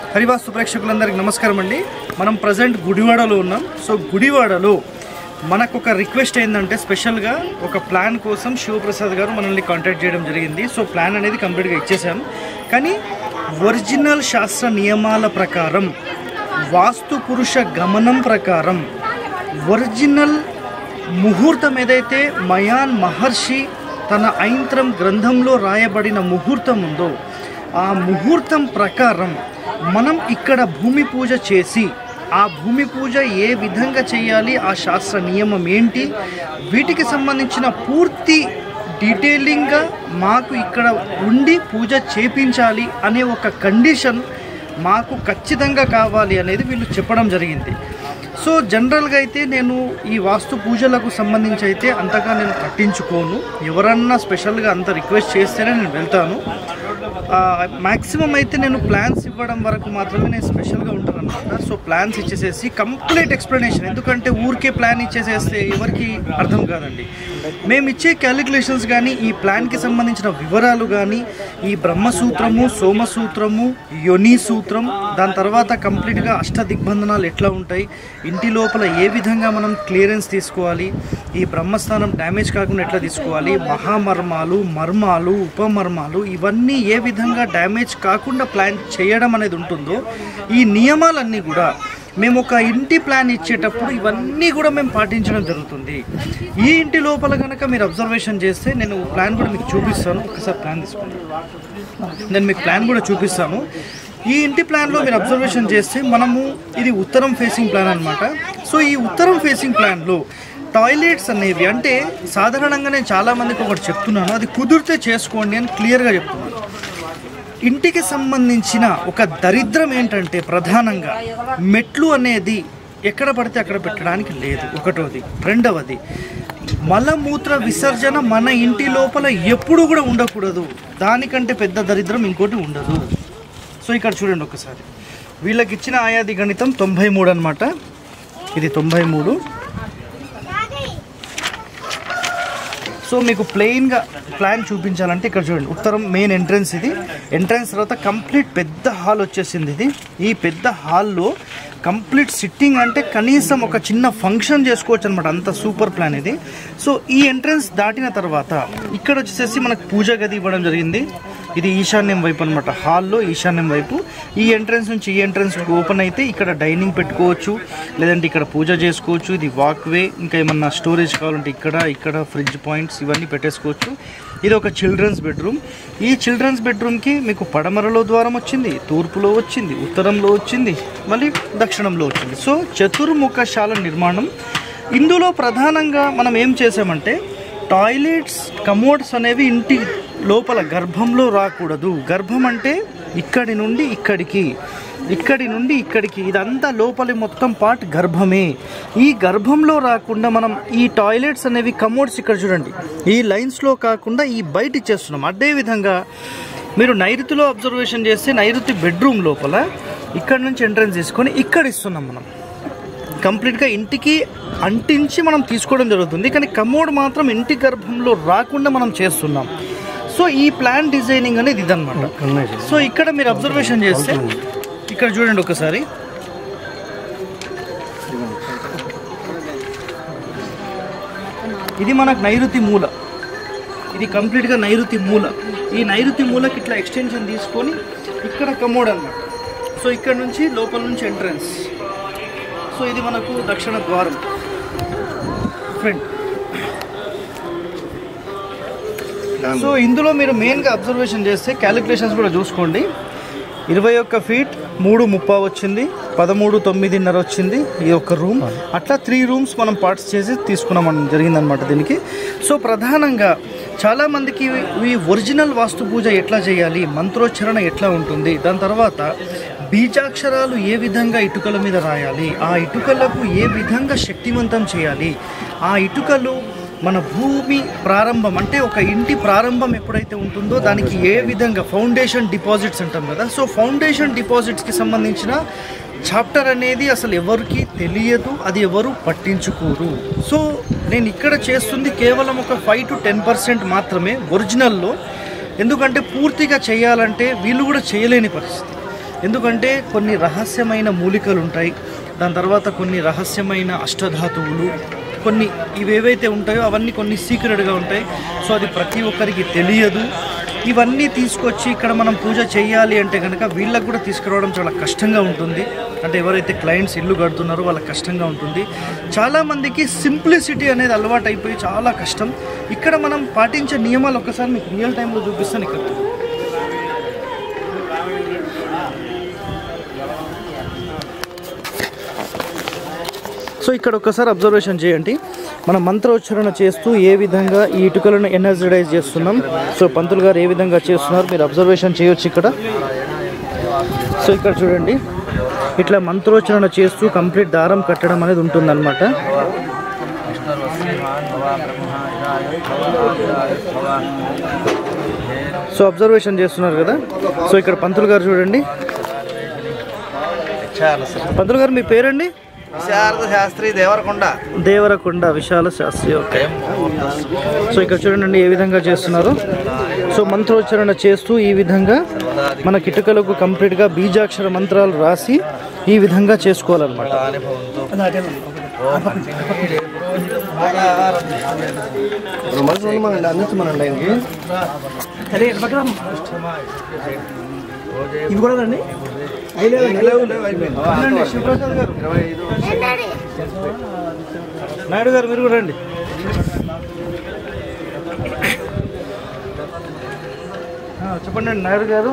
హరివాస్తు ప్రేక్షకులందరికీ నమస్కారం అండి మనం ప్రజెంట్ గుడివాడలో ఉన్నాం సో గుడివాడలో మనకు ఒక రిక్వెస్ట్ ఏంటంటే స్పెషల్గా ఒక ప్లాన్ కోసం శివప్రసాద్ గారు మనల్ని కాంటాక్ట్ చేయడం జరిగింది సో ప్లాన్ అనేది కంప్లీట్గా ఇచ్చేసాం కానీ ఒరిజినల్ శాస్త్ర నియమాల ప్రకారం వాస్తు పురుష గమనం ప్రకారం ఒరిజినల్ ముహూర్తం ఏదైతే మయాన్ మహర్షి తన ఐంత్రం గ్రంథంలో రాయబడిన ముహూర్తం ఉందో ఆ ముహూర్తం ప్రకారం మనం ఇక్కడ భూమి పూజ చేసి ఆ భూమి పూజ ఏ విధంగా చేయాలి ఆ శాస్త్ర నియమం ఏంటి వీటికి సంబంధించిన పూర్తి డీటెయిలింగ్గా మాకు ఇక్కడ ఉండి పూజ చేపించాలి అనే ఒక కండిషన్ మాకు ఖచ్చితంగా కావాలి అనేది వీళ్ళు చెప్పడం జరిగింది సో జనరల్గా అయితే నేను ఈ వాస్తు పూజలకు సంబంధించి అయితే అంతగా నేను పట్టించుకోను ఎవరన్నా స్పెషల్గా అంత రిక్వెస్ట్ చేస్తేనే నేను వెళ్తాను మ్యాక్సిమం అయితే నేను ప్లాన్స్ ఇవ్వడం వరకు మాత్రమే నేను స్పెషల్గా ఉంటాను అనమాట సో ప్లాన్స్ ఇచ్చేసేసి కంప్లీట్ ఎక్స్ప్లెనేషన్ ఎందుకంటే ఊరికే ప్లాన్ ఇచ్చేసేస్తే ఎవరికి అర్థం కాదండి మేము ఇచ్చే క్యాలిక్యులేషన్స్ కానీ ఈ ప్లాన్కి సంబంధించిన వివరాలు కానీ ఈ బ్రహ్మసూత్రము సోమసూత్రము యొని సూత్రం దాని తర్వాత కంప్లీట్గా అష్ట దిగ్బంధనాలు ఎట్లా ఉంటాయి ఇంటి లోపల ఏ విధంగా మనం క్లియరెన్స్ తీసుకోవాలి ఈ బ్రహ్మస్థానం డ్యామేజ్ కాకుండా ఎట్లా తీసుకోవాలి మహామర్మాలు మర్మాలు ఉపమర్మాలు ఇవన్నీ ఏ విధంగా డ్యామేజ్ కాకుండా ప్లాన్ చేయడం అనేది ఉంటుందో ఈ నియమాలన్నీ కూడా మేము ఒక ఇంటి ప్లాన్ ఇచ్చేటప్పుడు ఇవన్నీ కూడా మేము పాటించడం జరుగుతుంది ఈ ఇంటి లోపల కనుక మీరు అబ్జర్వేషన్ చేస్తే నేను ప్లాన్ కూడా మీకు చూపిస్తాను ఒకసారి ప్లాన్ తీసుకోండి నేను మీకు ప్లాన్ కూడా చూపిస్తాను ఈ ఇంటి ప్లాన్లో మీరు అబ్జర్వేషన్ చేస్తే మనము ఇది ఉత్తరం ఫేసింగ్ ప్లాన్ అనమాట సో ఈ ఉత్తరం ఫేసింగ్ ప్లాన్లో టాయిలెట్స్ అనేవి అంటే సాధారణంగా నేను చాలామందికి ఒకటి చెప్తున్నాను అది కుదిరితే చేసుకోండి అని క్లియర్గా చెప్తున్నాను ఇంటికి సంబంధించిన ఒక దరిద్రం ఏంటంటే ప్రధానంగా మెట్లు అనేది ఎక్కడ పడితే అక్కడ పెట్టడానికి లేదు ఒకటోది రెండవది మలమూత్ర విసర్జన మన ఇంటి లోపల ఎప్పుడు కూడా ఉండకూడదు దానికంటే పెద్ద దరిద్రం ఇంకోటి ఉండదు సో ఇక్కడ చూడండి ఒకసారి వీళ్ళకి ఇచ్చిన ఆయాది గణితం తొంభై మూడు అనమాట ఇది తొంభై మూడు సో మీకు ప్లెయిన్గా ప్లాన్ చూపించాలంటే ఇక్కడ చూడండి ఉత్తరం మెయిన్ ఎంట్రన్స్ ఇది ఎంట్రన్స్ తర్వాత కంప్లీట్ పెద్ద హాల్ వచ్చేసింది ఇది ఈ పెద్ద హాల్లో కంప్లీట్ సిట్టింగ్ అంటే కనీసం ఒక చిన్న ఫంక్షన్ చేసుకోవచ్చు అనమాట అంత సూపర్ ప్లాన్ ఇది సో ఈ ఎంట్రన్స్ దాటిన తర్వాత ఇక్కడ వచ్చేసేసి మనకు పూజ గది ఇవ్వడం జరిగింది ఇది ఈశాన్యం వైపు అనమాట హాల్లో ఈశాన్యం వైపు ఈ ఎంట్రన్స్ నుంచి ఈ ఎంట్రన్స్ ఓపెన్ అయితే ఇక్కడ డైనింగ్ పెట్టుకోవచ్చు లేదంటే ఇక్కడ పూజ చేసుకోవచ్చు ఇది వాక్ వే ఇంకా ఏమన్నా స్టోరేజ్ కావాలంటే ఇక్కడ ఇక్కడ ఫ్రిడ్జ్ పాయింట్స్ ఇవన్నీ పెట్టేసుకోవచ్చు ఇది ఒక చిల్డ్రన్స్ బెడ్రూమ్ ఈ చిల్డ్రన్స్ బెడ్రూమ్కి మీకు పడమరలో ద్వారం వచ్చింది తూర్పులో వచ్చింది ఉత్తరంలో వచ్చింది మళ్ళీ దక్షిణంలో వచ్చింది సో చతుర్ముఖశాల నిర్మాణం ఇందులో ప్రధానంగా మనం ఏం చేసామంటే టాయిలెట్స్ కమోడ్స్ అనేవి ఇంటి లోపల గర్భంలో రాకూడదు గర్భం అంటే ఇక్కడి నుండి ఇక్కడికి ఇక్కడి నుండి ఇక్కడికి ఇదంతా లోపలి మొత్తం పార్ట్ గర్భమే ఈ గర్భంలో రాకుండా మనం ఈ టాయిలెట్స్ అనేవి కమోడ్స్ ఇక్కడ చూడండి ఈ లైన్స్లో కాకుండా ఈ బయట ఇచ్చేస్తున్నాం అదేవిధంగా మీరు నైరుతిలో అబ్జర్వేషన్ చేస్తే నైరుతి బెడ్రూమ్ లోపల ఇక్కడ నుంచి ఎంట్రన్స్ తీసుకొని ఇక్కడ ఇస్తున్నాం మనం కంప్లీట్గా ఇంటికి అంటించి మనం తీసుకోవడం జరుగుతుంది కానీ కమోడ్ మాత్రం ఇంటి గర్భంలో రాకుండా మనం చేస్తున్నాం సో ఈ ప్లాన్ డిజైనింగ్ అనేది ఇదన్నమాట సో ఇక్కడ మీరు అబ్జర్వేషన్ చేస్తే ఇక్కడ చూడండి ఒకసారి ఇది మనకు నైరుతి మూల ఇది కంప్లీట్గా నైరుతి మూల ఈ నైరుతి మూలకి ఇట్లా ఎక్స్టెన్షన్ తీసుకొని ఇక్కడ కమోడ్ అన్నమాట సో ఇక్కడ నుంచి లోపల నుంచి ఎంట్రన్స్ సో ఇది మనకు దక్షిణ ద్వారం ఫ్రంట్ సో ఇందులో మీరు మెయిన్గా అబ్జర్వేషన్ చేస్తే క్యాలిక్యులేషన్స్ కూడా చూసుకోండి ఇరవై ఒక్క ఫీట్ మూడు ముప్పా వచ్చింది పదమూడు తొమ్మిదిన్నర వచ్చింది ఈ ఒక్క రూమ్ అట్లా త్రీ రూమ్స్ మనం పార్ట్స్ చేసి తీసుకున్నాం మనం జరిగిందనమాట దీనికి సో ప్రధానంగా చాలామందికి ఈ ఒరిజినల్ వాస్తు పూజ ఎట్లా చేయాలి మంత్రోచ్చరణ ఎట్లా ఉంటుంది దాని తర్వాత బీజాక్షరాలు ఏ విధంగా ఇటుకల మీద రాయాలి ఆ ఇటుకలకు ఏ విధంగా శక్తివంతం చేయాలి ఆ ఇటుకలు మన భూమి ప్రారంభం అంటే ఒక ఇంటి ప్రారంభం ఎప్పుడైతే ఉంటుందో దానికి ఏ విధంగా ఫౌండేషన్ డిపాజిట్స్ అంటాం కదా సో ఫౌండేషన్ డిపాజిట్స్కి సంబంధించిన చాప్టర్ అనేది అసలు ఎవరికి తెలియదు అది ఎవరు పట్టించుకోరు సో నేను ఇక్కడ చేస్తుంది కేవలం ఒక ఫైవ్ టు టెన్ పర్సెంట్ మాత్రమే ఒరిజినల్లో ఎందుకంటే పూర్తిగా చేయాలంటే వీళ్ళు కూడా చేయలేని పరిస్థితి ఎందుకంటే కొన్ని రహస్యమైన మూలికలు ఉంటాయి దాని తర్వాత కొన్ని రహస్యమైన అష్టధాతువులు కొన్ని ఇవేవైతే ఉంటాయో అవన్నీ కొన్ని సీక్రెట్గా ఉంటాయి సో అది ప్రతి ఒక్కరికి తెలియదు ఇవన్నీ తీసుకొచ్చి ఇక్కడ మనం పూజ చేయాలి అంటే కనుక వీళ్ళకి కూడా తీసుకురావడం చాలా కష్టంగా ఉంటుంది అంటే ఎవరైతే క్లయింట్స్ ఇల్లు కడుతున్నారో వాళ్ళకి కష్టంగా ఉంటుంది చాలామందికి సింప్లిసిటీ అనేది అలవాటు అయిపోయి చాలా కష్టం ఇక్కడ మనం పాటించే నియమాలు ఒకసారి మీకు రియల్ టైంలో చూపిస్తాను ఇక్కడ సో ఇక్కడ ఒక్కసారి అబ్జర్వేషన్ చేయండి మనం మంత్రోచ్చారణ చేస్తూ ఏ విధంగా ఈ ఇటుకలను ఎనర్జడైజ్ చేస్తున్నాం సో పంతులు గారు ఏ విధంగా చేస్తున్నారు మీరు అబ్జర్వేషన్ చేయొచ్చు ఇక్కడ సో ఇక్కడ చూడండి ఇట్లా మంత్రోచ్చారణ చేస్తూ కంప్లీట్ దారం కట్టడం అనేది ఉంటుందన్నమాట సో అబ్జర్వేషన్ చేస్తున్నారు కదా సో ఇక్కడ పంతులు గారు చూడండి పంతులు గారు మీ పేరండి శారద శాస్త్రి దేవరకొండ దేవరకొండ విశాల శాస్త్రి ఓకే సో ఇక్కడ చూడండి ఏ విధంగా చేస్తున్నారు సో మంత్రోచ్చారణ చేస్తూ ఈ విధంగా మన కిటుకలకు కంప్లీట్గా బీజాక్షర మంత్రాలు రాసి ఈ విధంగా చేసుకోవాలన్నమాట అందించమనండి ఆయనకి ఇవి కూడా రండి అవునండి, శివప్రసాద్ గారు నాయుడు గారు మీరు కూడా రండి ఆ, చెప్పండి అండి నాయుడు గారు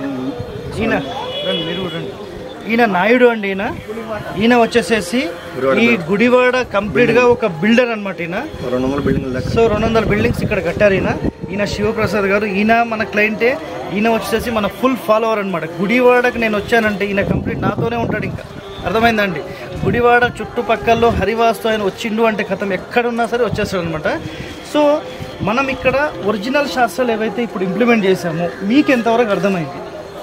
ఈయన రండి మీరు కూడా రండి ఈయన నాయుడు అండి ఈయన ఈయన వచ్చేసేసి ఈ గుడివాడ కంప్లీట్ గా ఒక బిల్డర్ అన్నమాట ఈయన రెండు వందల బిల్డింగ్ లెక్క సో రెండు వందల బిల్డింగ్స్ ఇక్కడ కట్టారు ఈయన ఈయన శివప్రసాద్ గారు ఈయన మన క్లయింటే ఈయన వచ్చేసి మన ఫుల్ ఫాలోవర్ అనమాట గుడివాడకి నేను వచ్చానంటే ఈయన కంప్లీట్ నాతోనే ఉంటాడు ఇంకా అర్థమైందండి గుడివాడ చుట్టుపక్కల్లో హరివాస్తు ఆయన వచ్చిండు అంటే కథం ఎక్కడున్నా సరే వచ్చేస్తాడు అనమాట సో మనం ఇక్కడ ఒరిజినల్ శాస్త్రాలు ఏవైతే ఇప్పుడు ఇంప్లిమెంట్ చేసామో మీకు ఎంతవరకు అర్థమైంది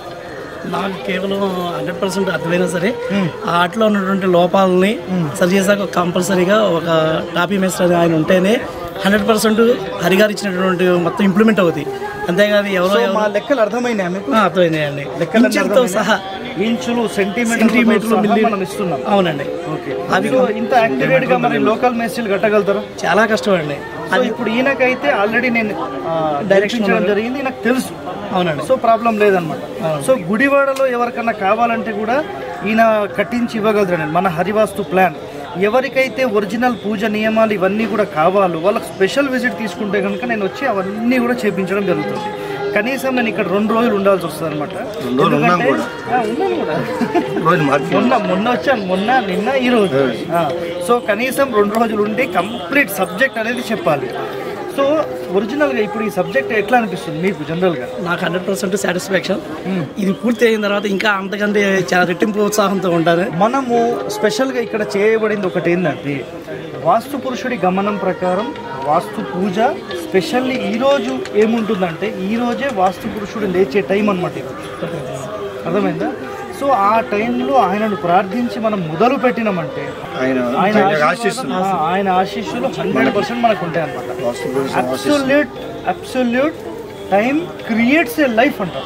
నాకు కేవలం హండ్రెడ్ పర్సెంట్ అర్థమైనా సరే ఆ ఆటలో ఉన్నటువంటి లోపాలని సరి చేసాక కంపల్సరీగా ఒక టాపీ మేస్టర్ ఆయన ఉంటేనే హండ్రెడ్ పర్సెంట్ హరిగారు ఇచ్చినటువంటి మొత్తం ఇంప్లిమెంట్ అవుతాయి అంతేగాని ఎవరో సో ఎవరో మా లెక్కలు అర్థమైనాయి మీకు ఆ, అర్థమైనాయండి లెక్కలు ఇంచులతో సహా ఇంచులు సెంటీమీటర్లు సెంటీమీటర్లు మిల్లీ మనం ఇస్తున్నాం అవునండి ఓకే అవి ఇంత యాక్యురేట్ గా మరి లోకల్ మెస్సీలు కట్టగలుగుతారు చాలా కష్టం అండి సో ఇప్పుడు ఈయనకైతే ఆల్రెడీ నేను డైరెక్షన్ చేయడం జరిగింది నాకు తెలుసు అవునండి సో ప్రాబ్లం లేదనమాట సో గుడివాడలో ఎవరికన్నా కావాలంటే కూడా ఈయన కట్టించి ఇవ్వగలుగుతాడండి మన హరివాస్తు ప్లాన్ ఎవరికైతే ఒరిజినల్ పూజ నియమాలు ఇవన్నీ కూడా కావాలో వాళ్ళకి స్పెషల్ విజిట్ తీసుకుంటే కనుక నేను వచ్చి అవన్నీ కూడా చేపించడం జరుగుతుంది కనీసం నేను ఇక్కడ రెండు రోజులు ఉండాల్సి వస్తుంది అనమాట రెండు రోజులు ఉన్నాం కూడా. ఉన్నాను కూడా రోజు మార్చి మొన్న మొన్న వచ్చాను మొన్న నిన్న ఈ రోజు ఆ, సో కనీసం రెండు రోజులు ఉండి కంప్లీట్ సబ్జెక్ట్ అనేది చెప్పాలి సో ఒరిజినల్గా ఇప్పుడు ఈ సబ్జెక్ట్ ఎట్లా అనిపిస్తుంది మీకు జనరల్గా నాకు హండ్రెడ్ పర్సెంట్ సాటిస్ఫాక్షన్ ఇది పూర్తి అయిన తర్వాత ఇంకా అంతకంటే చాలా రెట్టింపు ఉత్సాహంతో ఉంటాను మనము స్పెషల్గా ఇక్కడ చేయబడింది ఒకటి ఏంటంటే వాస్తు పురుషుడి గమనం ప్రకారం వాస్తు పూజ స్పెషల్లీ ఈరోజు ఏముంటుందంటే ఈ రోజే వాస్తు పురుషుడు లేచే టైం అనమాట అర్థమైందా సో ఆ టైంలో ఆయనను ప్రార్థించి మనం మొదలు పెట్టినామంటే ఆయన ఆయన ఆయన ఆశీస్సులు ఆ, ఆయన ఆశీస్సులు హండ్రెడ్ పర్సెంట్ మనకు ఉంటాయి అనమాట absolute absolute time creates a life అంటారు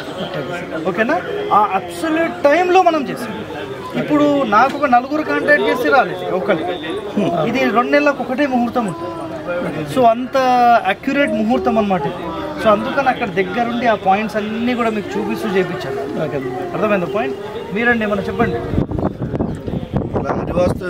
ఓకేనా ఆ అబ్సల్యూట్ టైంలో మనం చేసాం ఇప్పుడు నాకు ఒక నలుగురు కాంటాక్ట్ చేసి రాలేదు ఒకరి ఇది రెండు నెలలకు ఒకటే ముహూర్తం ఉంటుంది సో అంత అక్యురేట్ ముహూర్తం అనమాట ఇది సో అందుకని అక్కడ దగ్గరుండి ఆ పాయింట్స్ అన్నీ కూడా మీకు చూపిస్తూ చేయించాను అర్థమైందా పాయింట్ మీరండి ఏమన్నా చెప్పండి ఇలా హరివాస్తు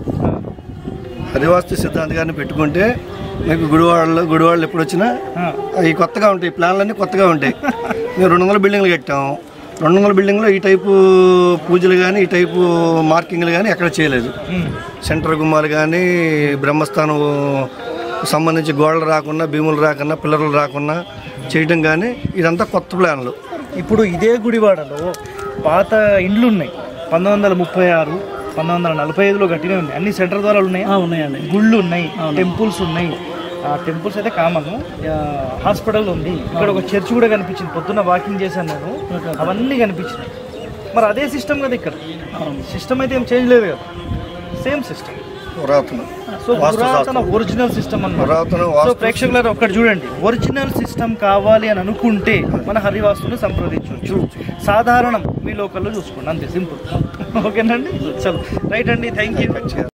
హరివాస్తు సిద్ధాంత గారిని పెట్టుకుంటే మీకు గుడివాడలో గుడివాడలు ఎప్పుడు వచ్చినా ఆ, అవి కొత్తగా ఉంటాయి ప్లాన్లన్నీ కొత్తగా ఉంటాయి మేము రెండు వందల బిల్డింగ్లు కట్టాం రెండు వందల బిల్డింగ్లో ఈ టైపు పూజలు కానీ ఈ టైపు మార్కింగ్లు కానీ ఎక్కడ చేయలేదు ఉమ్, సెంటర్ గుమ్మాలు కానీ బ్రహ్మస్థానం సంబంధించి గోడలు రాకుండా భీములు రాకుండా పిల్లర్లు రాకుండా చేయడం కానీ ఇదంతా కొత్త ప్లాన్లు ఇప్పుడు ఇదే గుడివాడలో పాత ఇండ్లు ఉన్నాయి పంతొమ్మిది వందల ముప్పై ఆరు పంతొమ్మిది వందల నలభై ఐదులో కట్టినవి ఉన్నాయి అన్ని సెంటర్ ద్వారాలు ఉన్నాయి ఆ, ఉన్నాయండి గుళ్ళు ఉన్నాయి టెంపుల్స్ ఉన్నాయి ఆ టెంపుల్స్ అయితే కామన్ హాస్పిటల్ ఉంది ఇక్కడ ఒక చర్చ్ కూడా కనిపించింది పొద్దున్న వాకింగ్ చేశాను నేను అవన్నీ కనిపించినాయి మరి అదే సిస్టమ్ కదా ఇక్కడ సిస్టమ్ అయితే ఏం చేంజ్ లేదు కదా సేమ్ సిస్టమ్ పురాతన సో పురాతన ఒరిజినల్ సిస్టమ్ అన్నమాట పురాతన సో వాస్తు ప్రేక్షకులారు ఒక్కటి చూడండి ఒరిజినల్ సిస్టమ్ కావాలి అని అనుకుంటే మన హరివాస్తుని సంప్రదించవచ్చు సాధారణం మీ లోకల్లో చూసుకోండి అంతే సింపుల్ ఓకేనండి చలో రైట్ అండి థ్యాంక్ యూ